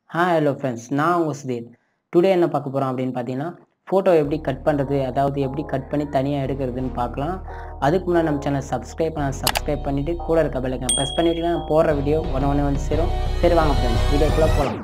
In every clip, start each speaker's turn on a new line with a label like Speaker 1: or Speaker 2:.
Speaker 1: hi hello friends நான் உங்கள் Sudhir today என்ன பார்க்க போகிறோம் அப்படின்னு பார்த்தீங்கன்னா ஃபோட்டோ எப்படி கட் பண்ணுறது அதாவது எப்படி கட் பண்ணி தனியாக எடுக்கிறதுன்னு பார்க்கலாம் அதுக்கு முன்னாடி நம்ம சேனல் சப்ஸ்கிரைப் பண்ண சப்ஸ்கிரைப் பண்ணிவிட்டு கூட இருக்க பெல்லைக்கன் ப்ரெஸ் பண்ணிவிட்டீங்கன்னா நான் போடுற வீடியோ ஒன்று ஒன்று வந்து சேரும் சரி வாங்க ஃப்ரெண்ட்ஸ் வீடியோக்குள்ளே போகலாம்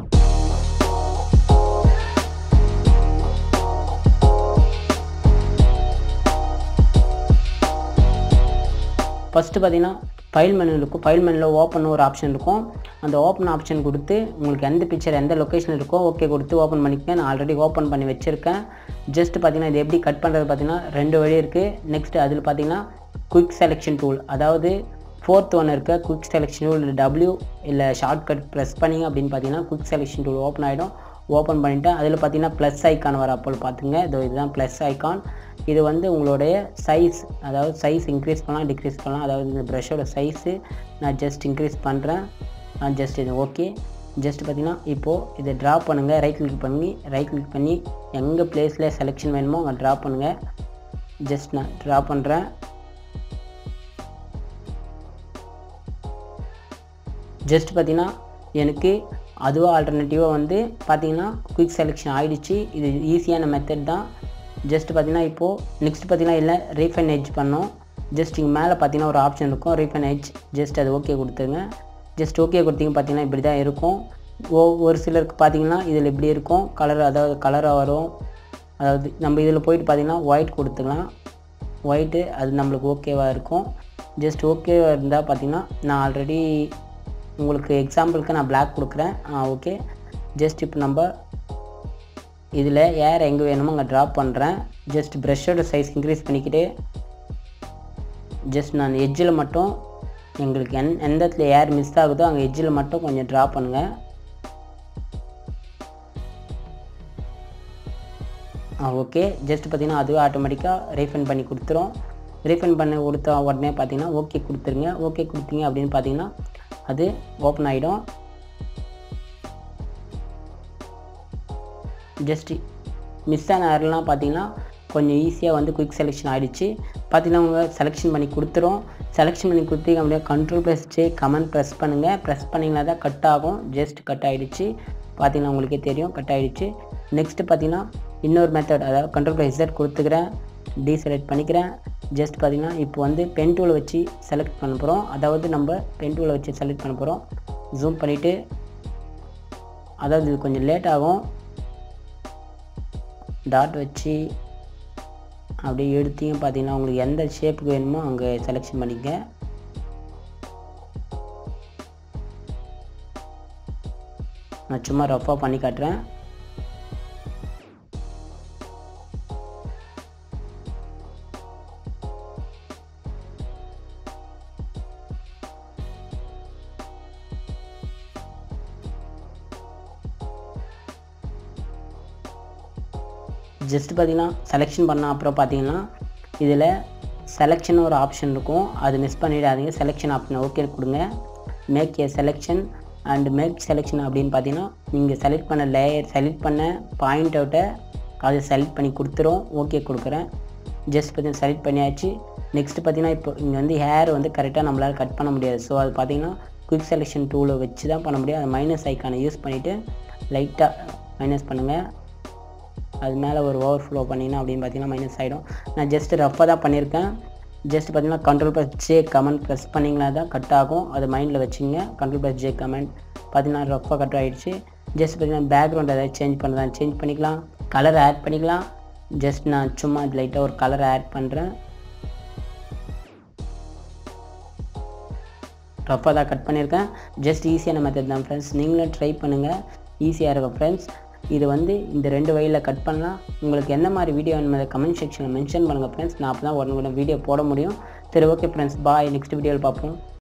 Speaker 1: ஃபஸ்ட்டு பார்த்தீங்கன்னா ஃபைல் மெனு இருக்கும் ஃபைல் மெனுவில் ஓப்பன் ஒரு ஆப்ஷன் இருக்கும் அந்த ஓப்பன் ஆப்ஷன் கொடுத்து உங்களுக்கு எந்த பிக்சர் எந்த லொக்கேஷன் இருக்கோ ஓகே கொடுத்து ஓப்பன் பண்ணிக்கங்க நான் ஆல்ரெடி ஓப்பன் பண்ணி வச்சுருக்கேன் ஜஸ்ட் பார்த்தீங்கன்னா இது எப்படி கட் பண்ணுறது பார்த்தீங்கன்னா ரெண்டு வழி இருக்குது நெக்ஸ்ட் அதில் பார்த்தீங்கன்னா குயிக் செலெக்ஷன் டூல் அதாவது ஃபோர்த் ஒன் இருக்க குயிக் செலெக்ஷன் டூல் இல்லை டபிள்யூ இல்லை ஷார்ட்கட் ப்ரெஸ் பண்ணிங்க அப்படின்னு பார்த்தீங்கன்னா குயிக் செலெக்ஷன் டூல் ஓப்பன் ஆகிடும் ஓப்பன் பண்ணிவிட்டு அதில் பார்த்தீங்கன்னா ப்ளஸ் ஐக்கான் வர அப்போ பார்த்துங்க இதோ இதுதான் ப்ளஸ் ஐக்கான் இது வந்து உங்களுடைய சைஸ் அதாவது சைஸ் இன்க்ரீஸ் பண்ணலாம் டிக்ரீஸ் பண்ணலாம் அதாவது இந்த ப்ரஷோட சைஸு நான் ஜஸ்ட் இன்க்ரீஸ் பண்ணுறேன் நான் ஜஸ்ட் இது ஓகே ஜஸ்ட் பார்த்தீங்கன்னா இப்போது இதை ட்ரா பண்ணுங்கள் ரைட் கிளிக் பண்ணி ரைட் கிளிக் பண்ணி எங்கே பிளேஸில் செலெக்ஷன் வேணுமோ அங்கே ட்ரா பண்ணுங்கள் ஜஸ்ட் நான் ட்ரா பண்ணுறேன் ஜஸ்ட் பார்த்தீங்கன்னா எனக்கு அதுவாக ஆல்டர்னேட்டிவாக வந்து பார்த்தீங்கன்னா குயிக் செலெக்ஷன் ஆகிடுச்சு இது ஈஸியான மெத்தட் தான் ஜஸ்ட் பார்த்தீங்கன்னா இப்போது நெக்ஸ்ட் பார்த்தீங்கன்னா இல்லை ரீஃபைன் எட்ஜ் பண்ணோம் ஜஸ்ட் இங்கே மேலே பார்த்தீங்கன்னா ஒரு ஆப்ஷன் இருக்கும் ரீஃபைன் எட்ஜ் ஜஸ்ட் அது ஓகே கொடுத்துருங்க ஜஸ்ட் ஓகே கொடுத்தீங்க பார்த்தீங்கன்னா இப்படி தான் இருக்கும் ஓ ஒரு சிலருக்கு பார்த்தீங்கன்னா இதில் இப்படி இருக்கும் கலர் அதாவது கலராக வரும் அதாவது நம்ம இதில் போயிட்டு பார்த்தீங்கன்னா ஒயிட் கொடுத்துக்கலாம் ஒயிட்டு அது நம்மளுக்கு ஓகேவாக இருக்கும் ஜஸ்ட் ஓகேவாக இருந்தால் பார்த்தீங்கன்னா நான் ஆல்ரெடி உங்களுக்கு எக்ஸாம்பிளுக்கு நான் பிளாக் கொடுக்குறேன் ஓகே ஜஸ்ட் இப்போ நம்ம இதில் ஏர் எங்கே வேணுமோ அங்கே ட்ராப் பண்ணுறேன் ஜஸ்ட் ப்ரெஷ்ஷோட சைஸ் இன்க்ரீஸ் பண்ணிக்கிட்டு ஜஸ்ட் நான் எட்ஜில் மட்டும் எங்களுக்கு எந் எந்த இடத்துல ஏர் மிஸ் ஆகுதோ அங்கே எட்ஜில் மட்டும் கொஞ்சம் ட்ரா பண்ணுங்கள் ஓகே ஜஸ்ட் பார்த்திங்கன்னா அதுவே ஆட்டோமேட்டிக்காக ரீஃபண்ட் பண்ணி கொடுத்துரும் ரீஃபண்ட் பண்ணி கொடுத்த உடனே பார்த்தீங்கன்னா ஓகே கொடுத்துருங்க ஓகே கொடுத்தீங்க அப்படின்னு பார்த்தீங்கன்னா அது ஓப்பன் ஆகிடும் ஜஸ்ட் மிஸ் ஆன ஏர்லாம் பார்த்தீங்கன்னா கொஞ்சம் ஈஸியாக வந்து குயிக் செலெக்ஷன் ஆகிடுச்சு பார்த்தீங்கன்னா உங்கள் செலெக்ஷன் பண்ணி கொடுத்துரும் செலெக்ஷன் பண்ணி கொடுத்தீங்க அப்படியே control press J command press பண்ணுங்கள் ப்ரெஸ் பண்ணிங்கன்னா தான் கட் ஆகும் ஜஸ்ட் கட் ஆகிடுச்சு பார்த்தீங்கன்னா உங்களுக்கே தெரியும் கட் ஆகிடுச்சு நெக்ஸ்ட்டு பார்த்தீங்கன்னா இன்னொரு மெத்தட் அதாவது கண்ட்ரோல் ப்ரெஸ் இசட் கொடுத்துக்கிறேன் டீசெலக்ட் பண்ணிக்கிறேன் ஜஸ்ட் பார்த்திங்கன்னா இப்போ வந்து பென் டூலை வச்சு செலக்ட் பண்ண போகிறோம் அதாவது நம்ம பென் டூலை வச்சு செலக்ட் பண்ண போகிறோம் ஜூம் பண்ணிவிட்டு அதாவது இது கொஞ்சம் லேட் ஆகும் டாட் வச்சு அப்படியே எடுத்தீங்க பார்த்தீங்கன்னா உங்களுக்கு எந்த ஷேப்புக்கு வேணுமோ அங்கே செலெக்ஷன் பண்ணிக்க நான் சும்மா ரஃபாக பண்ணி காட்டுறேன் ஜஸ்ட் பார்த்தீங்கன்னா செலெக்ஷன் பண்ண அப்புறம் பார்த்தீங்கன்னா இதில் செலெக்ஷன் ஒரு ஆப்ஷன் இருக்கும் அது மிஸ் பண்ணிடாதீங்க செலெக்ஷன் ஆப்ஷன் ஓகே கொடுங்க make a selection and make selection அப்படின்னு பார்த்தீங்கன்னா நீங்கள் செலக்ட் பண்ண லேயர் செலக்ட் பண்ண பாயிண்ட் அவுட்டை அதை செலக்ட் பண்ணி கொடுத்துரும் ஓகே கொடுக்குறேன் ஜஸ்ட் பார்த்தீங்கன்னா செலக்ட் பண்ணியாச்சு நெக்ஸ்ட் பார்த்தீங்கன்னா இப்போ இங்கே வந்து ஹேர் வந்து கரெக்டாக நம்மளால் கட் பண்ண முடியாது ஸோ அது பார்த்தீங்கன்னா குயிக் செலெக்ஷன் டூலை வச்சு தான் பண்ண முடியும் அது மைனஸ் ஐக்கானை யூஸ் பண்ணிவிட்டு லைட்டாக மைனஸ் பண்ணுங்கள் அது மேலே ஒரு ஓவர் ஃப்ளோ பண்ணிங்கன்னா அப்படின்னு பார்த்தீங்கன்னா மைனஸ் ஆகிடும் நான் ஜஸ்ட் ரஃப்பாக தான் பண்ணியிருக்கேன் ஜஸ்ட் பார்த்தீங்கன்னா control plus J command press பண்ணிங்கன்னா தான் கட் ஆகும் அது மைண்டில் வச்சுங்க கண்ட்ரோல் ப்ளஸ் ஜே கமெண்ட் பார்த்தீங்கன்னா ரஃப்பாக கட் ஆகிடுச்சு ஜஸ்ட் பார்த்தீங்கன்னா பேக்ரவுண்ட் ஏதாவது சேஞ்ச் பண்ணுறதா சேஞ்ச் பண்ணிக்கலாம் கலர் ஆட் பண்ணிக்கலாம் ஜஸ்ட் நான் சும்மா லைட்டாக ஒரு கலர் ஆட் பண்ணுறேன் ரஃப்பாக தான் கட் பண்ணியிருக்கேன் ஜஸ்ட் ஈஸியான மெத்தட் தான் ஃப்ரெண்ட்ஸ் நீங்களும் ட்ரை பண்ணுங்கள் ஈஸியாக இருக்கும் ஃப்ரெண்ட்ஸ் இது வந்து இந்த ரெண்டு வழியில் கட் பண்ணலாம் உங்களுக்கு எந்த மாதிரி வீடியோ வேணுமோ கமெண்ட் செக்ஷனில் மென்ஷன் பண்ணுங்கள் ஃப்ரெண்ட்ஸ் நான் அப்போ தான் உடனே வீடியோ போட முடியும் சரி ஓகே ஃப்ரெண்ட்ஸ் பாய் நெக்ஸ்ட் வீடியோவில் பார்ப்போம்